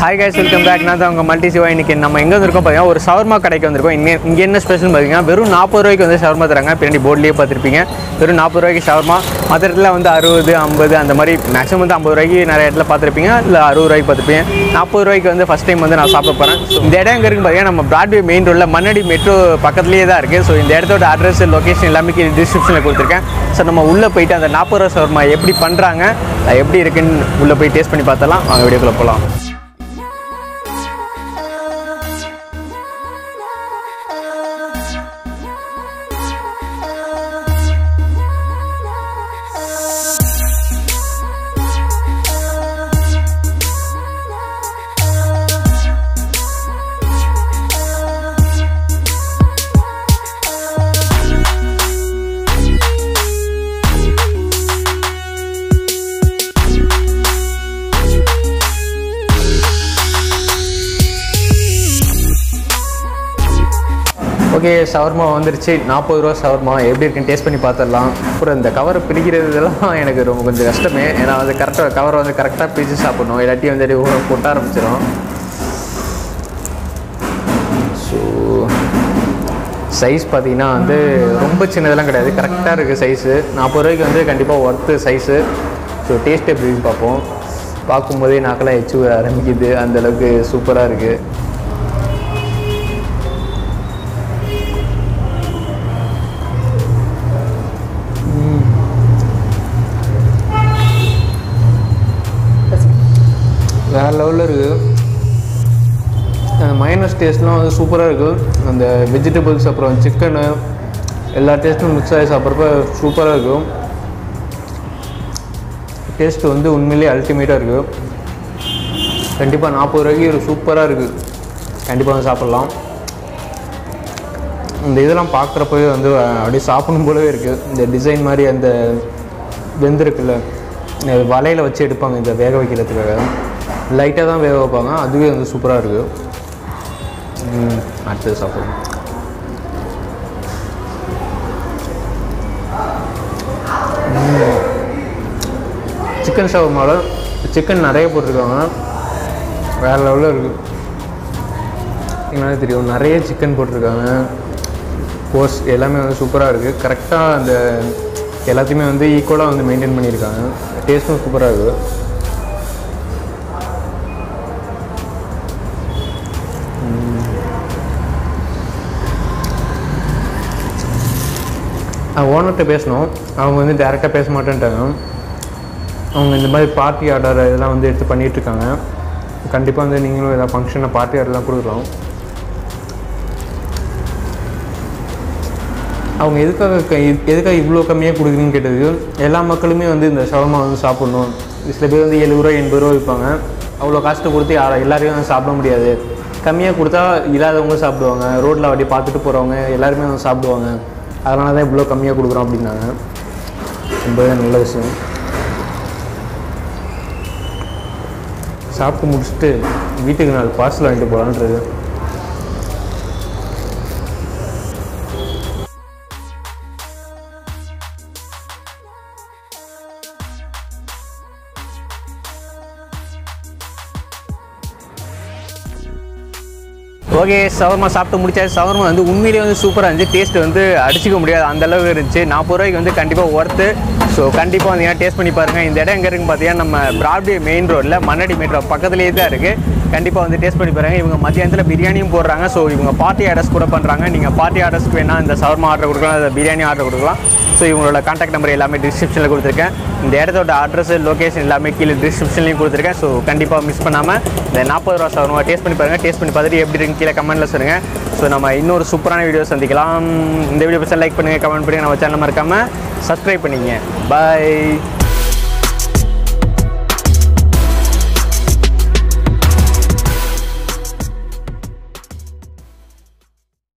hi guys welcome back நான் தான் உங்கள் மல்டி சிவா இன்னைக்கு நம்ம எங்கே வந்திருக்கோம் பார்த்தீங்கன்னா ஒரு ஷவர்மா கடைக்கு வந்திருக்கோம் இங்கே இங்கே என்ன ஸ்பெஷல் பார்த்தீங்கன்னா வெறும் நாற்பது ரூபாய்க்கு வந்து ஷவர்மா தராங்க பின்னாடி போர்ட்லேயே பார்த்துருப்பீங்க வெறும் நாற்பது ரூபாய்க்கு ஷவர்மா மற்ற இடத்துல வந்து அறுபது ஐம்பது அந்த மாதிரி மேக்ஸிமம் வந்து ஐம்பது ரூபாய்க்கு நிறைய இடத்துல பார்த்துருப்பீங்க இல்லை அறுபது ரூபாய்க்கு பார்த்துருப்பீங்க நாற்பது ரூபாய்க்கு வந்து ஃபஸ்ட் டைம் வந்து நான் சாப்பிட போகிறேன் ஸோ இந்த இடம் எங்கே இருக்குன்னு பார்த்தீங்கன்னா நம்ம பிராட்வே மெயின் ரோடில் மண்ணடி மெட்ரோ பக்கத்துலேயே தான் இருக்குது ஸோ இந்த இடத்தோட அட்ரஸ் லொக்கேஷன் எல்லாமே டிஸ்கிரிப்ஷனில் கொடுத்துருக்கேன் ஸோ நம்ம உள்ளே போயிட்டு அந்த நாற்பது ரூபா ஷவர்மா எப்படி பண்ணுறாங்க அது எப்படி இருக்குன்னு உள்ளே போய் டேஸ்ட் பண்ணி பார்த்தலாம் வாங்க வீடியோக்குள்ளே போகலாம் ஓகே ஷவர்மா வந்துருச்சு நாற்பது ரூபா ஷவர்மா எப்படி இருக்குன்னு டேஸ்ட் பண்ணி பார்த்துடலாம் அப்புறம் இந்த கவரை பிரிக்கிறது இதெல்லாம் எனக்கு ரொம்ப கொஞ்சம் கஷ்டமே ஏன்னா வந்து கரெக்டாக கவரை வந்து கரெக்டாக பிரித்து சாப்பிடணும் இல்லாட்டி வந்து அப்படியே ஊற கொட்ட ஆரம்பிச்சிடும் ஸோ சைஸ் பார்த்தீங்கன்னா வந்து ரொம்ப சின்னதெல்லாம் கிடையாது கரெக்டாக இருக்குது சைஸு நாற்பது ரூபாய்க்கு வந்து கண்டிப்பாக ஒர்த்து சைஸு ஸோ டேஸ்ட் எப்படின்னு பார்ப்போம் பார்க்கும்போதே நாக்கெல்லாம் எச்சு ஊற ஆரம்பிக்குது அந்தளவுக்கு சூப்பராக இருக்குது வேறு லெவலில் இருக்குது அந்த மைனஸ் டேஸ்ட்லாம் வந்து சூப்பராக இருக்குது அந்த வெஜிடபிள்ஸ் அப்புறம் சிக்கனு எல்லா டேஸ்ட்டும் மிக்ஸ் ஆகி சாப்பிட்றப்ப சூப்பராக இருக்கும் டேஸ்ட் வந்து உண்மையிலேயே அல்டிமேட்டாக இருக்குது கண்டிப்பாக நாற்பது ரூபாய்க்கு ஒரு சூப்பராக இருக்குது கண்டிப்பாக வந்து சாப்பிட்லாம் இந்த இதெல்லாம் பார்க்குறப்பவே வந்து அப்படியே சாப்பிடணும் போலவே இருக்குது இந்த டிசைன் மாதிரி அந்த வெந்திருக்குல்ல இந்த வலையில் வச்சு எடுப்பாங்க இந்த வேக வைக்கிறதுக்காக லைட்டாக தான் வேக வைப்பாங்க அதுவே வந்து சூப்பராக இருக்குது ம், அடுத்தது சாப்பிடுவோம் சிக்கன் ஷவர்மாவில் சிக்கன் நிறைய போட்டிருக்காங்க வேறு லெவலில் இருக்குது எங்களால் தெரியும் நிறைய சிக்கன் போட்டிருக்காங்க கோர்ஸ் எல்லாமே வந்து சூப்பராக இருக்குது கரெக்டாக அந்த எல்லாத்தையுமே வந்து ஈக்குவலாக வந்து மெயின்டைன் பண்ணியிருக்காங்க டேஸ்ட்டும் சூப்பராக இருக்குது ஓனர்கிட்ட பேசணும் அவங்க வந்து டேரெக்டாக பேச மாட்டேன்ட்டாங்க அவங்க இந்த மாதிரி பார்ட்டி ஆர்டர் இதெல்லாம் வந்து எடுத்து பண்ணிகிட்ருக்காங்க கண்டிப்பாக வந்து நீங்களும் ஏதாவது ஃபங்க்ஷனில் பார்ட்டி ஆர்டர்லாம் கொடுக்கலாம் அவங்க எதுக்காக க- எது- எதுக்காக இவ்வளோ கம்மியாக கொடுக்குறீங்கன்னு கேட்டதுக்கு எல்லா மக்களுமே வந்து இந்த ஷவர்மா வந்து சாப்பிடணும் சில பேர் வந்து எழுபது ரூபா எண்பது ரூபா விற்பாங்க அவ்வளோ காஸ்ட்டு கொடுத்து யாரா எல்லாரையும் வந்து சாப்பிட முடியாது கம்மியாக கொடுத்தா இல்லாதவங்க சாப்பிடுவாங்க ரோட்டில் அப்படி பார்த்துட்டு போகிறவங்க எல்லாருமே வந்து சாப்பிடுவாங்க அதனால தான் இவ்வளோ கம்மியாக கொடுக்குறோம் அப்படின்னாங்க ரொம்பவே நல்ல விஷயம் சாப்பிட்டு முடிச்சுட்டு வீட்டுக்கு நாலு பார்சல் வாங்கிட்டு போகலான்றது ஓகே சவர்மா சாப்பிட்டு முடிச்சாச்சு சவர்மா வந்து உண்மையிலேயே வந்து சூப்பராக இருந்துச்சு டேஸ்ட் வந்து அடிச்சிக்க முடியாது அந்த அளவுக்கு இருந்துச்சு நாற்பது ரூபாய்க்கு வந்து கண்டிப்பாக ஒர்த்து ஸோ கண்டிப்பாக வந்தீங்கன்னா டேஸ்ட் பண்ணி பாருங்கள் இந்த இடம் எங்கே இருக்குன்னு பார்த்தீங்கன்னா நம்ம பிராட்வே மெயின் ரோட்டில் மண்ணடி மெட்ரோ பக்கத்துலேயே தான் இருக்குது கண்டிப்பாக வந்து டேஸ்ட் பண்ணி பாருங்கள் இவங்க மத்தியானத்தில் பிரியாணியும் போடுறாங்க ஸோ இவங்க பார்ட்டி ஆர்டர்ஸ் கூட பண்ணுறாங்க நீங்கள் பார்ட்டி ஆர்டர்ஸ்க்கு வேணால் இந்த சவர்மா ஆர்டர் கொடுக்கலாம் இல்லை பிரியாணி ஆர்டர் கொடுக்கலாம் ஸோ இவங்களோட கான்டாக்ட் நம்பர் எல்லாமே டிஸ்கிரிப்ஷனில் கொடுத்துருக்கேன் இந்த இடத்தோட அட்ரஸ் லொகேஷன் எல்லாமே கீழே டிஸ்கிரிப்ஷன்லையும் கொடுத்துருக்கேன் ஸோ கண்டிப்பாக மிஸ் பண்ணாமல் இந்த நாற்பது ரூபா சவர்மா டேஸ்ட் பண்ணி பாருங்கள் டேஸ்ட் பண்ணி பார்த்துட்டு எப்படி இருக்குன்னு கீழே கமெண்ட்டில் சொல்லுங்கள் ஸோ நம்ம இன்னொரு சூப்பரான வீடியோ சந்திக்கலாம் இந்த வீடியோ பற்றி லைக் பண்ணுங்கள் கமெண்ட் பண்ணுங்கள் நம்ம சேனல் மறக்காமல் சப்ஸ்கிரைப் பண்ணிங்க பாய்